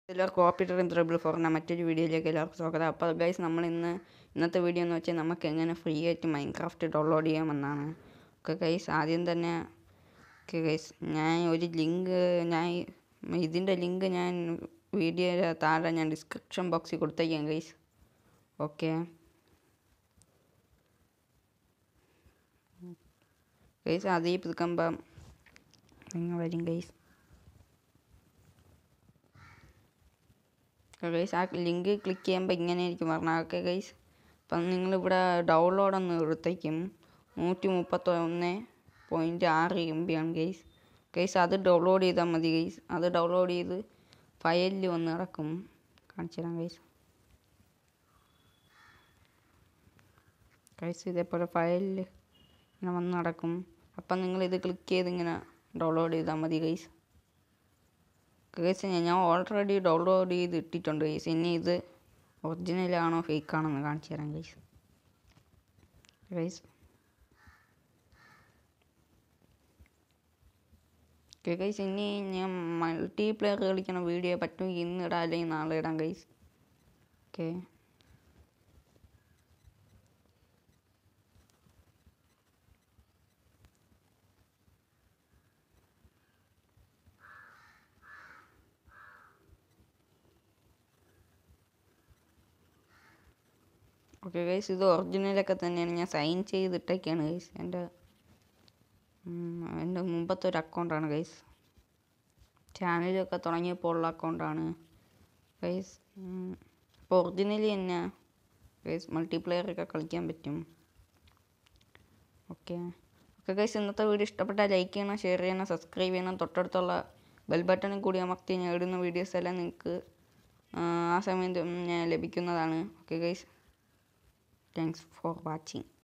എല്ലാവർക്കും ഓപ്പറേറ്റർ ഇൻട്രബിൾ ഫോറിന മറ്റൊരു വീഡിയോയിലേക്ക് എല്ലാവർക്കും സ്വാഗതം അപ്പോൾ ഗൈസ് നമ്മൾ ഇന്ന് ഇന്നത്തെ വീഡിയോ എന്ന് വെച്ചാൽ നമുക്ക് എങ്ങനെ ഫ്രീ ആയിട്ട് മൈൻക്രാഫ്റ്റ് ഡൗൺലോഡ് ചെയ്യാമെന്നാണ് ഓക്കെ ഗൈസ് ആദ്യം തന്നെ ഓക്കെ ഗൈസ് ഞാൻ ഒരു ലിങ്ക് ഞാൻ ഇതിൻ്റെ ലിങ്ക് ഞാൻ വീഡിയോയുടെ താഴെ ഞാൻ ഡിസ്ക്രിപ്ഷൻ ബോക്സിൽ കൊടുത്തേക്കാം ഗൈസ് ഓക്കെ ഗൈസ് അതീ പുതുക്കുമ്പം നിങ്ങൾ വരും ഗൈസ് ഗൈസ് ആ ലിങ്ക് ക്ലിക്ക് ചെയ്യുമ്പോൾ ഇങ്ങനെ ആയിരിക്കും പറഞ്ഞാൽ ഓക്കെ ഗൈസ് അപ്പം നിങ്ങളിവിടെ ഡൗൺലോഡ് ഒന്ന് എടുത്തേക്കും നൂറ്റി മുപ്പത്തൊന്ന് പോയിൻറ്റ് ആറ് എം ബി ആണ് ഗൈസ് ഗൈസ് അത് ഡൗൺലോഡ് ചെയ്താൽ മതി ഗൈസ് അത് ഡൗൺലോഡ് ചെയ്ത് ഫയലിൽ വന്ന് കിടക്കും കാണിച്ചു തരാം ഗൈസ് ഗൈസ് ഇതേപോലെ ഫയലിൽ ഇങ്ങനെ വന്ന് നടക്കും അപ്പം നിങ്ങളിത് ക്ലിക്ക് ചെയ്ത് ഇങ്ങനെ ഡൗൺലോഡ് ചെയ്താൽ മതി ഗൈസ് ഗൈസ് ഞാൻ ഓൾറെഡി ഡൗൺലോഡ് ചെയ്ത് ഇട്ടിട്ടുണ്ട് ഗൈസ് ഇനി ഇത് ഒറിജിനലാണോ ഫേക്ക് ആണോ എന്ന് കാണിച്ചു തരാം ഗൈസ് ഗൈസ് ഓക്കെ ഗൈസ് ഇനി ഞാൻ മൾട്ടി പ്ലെയർ കളിക്കണ വീഡിയോ പറ്റുമെങ്കിൽ ഇന്ന് ഇടാം അല്ലെങ്കിൽ നാളെ ഇടാം ഗൈസ് ഓക്കെ ഓക്കെ ഗൈസ് ഇത് ഒറിജിനലൊക്കെ തന്നെയാണ് ഞാൻ സൈൻ ചെയ്തിട്ടൊക്കെയാണ് ഗൈസ് എൻ്റെ എൻ്റെ മുമ്പത്തെ ഒരു അക്കൗണ്ടാണ് ഗൈസ് ചാനലൊക്കെ തുടങ്ങിയപ്പോൾ ഉള്ള അക്കൗണ്ടാണ് ഗൈസ് അപ്പോൾ ഒറിജിനലി തന്നെ ഗൈസ് മൾട്ടിപ്ലെയറൊക്കെ കളിക്കാൻ പറ്റും ഓക്കെ ഓക്കെ ഗൈസ് ഇന്നത്തെ വീഡിയോ ഇഷ്ടപ്പെട്ടാൽ ലൈക്ക് ചെയ്യണം ഷെയർ ചെയ്യണം സബ്സ്ക്രൈബ് ചെയ്യണം തൊട്ടടുത്തുള്ള ബെൽ ബട്ടണിൽ കൂടി അമർത്തി ഞാൻ ഇടുന്ന വീഡിയോസ് എല്ലാം നിങ്ങൾക്ക് ആ സമയത്ത് ലഭിക്കുന്നതാണ് okay guys Thanks for watching.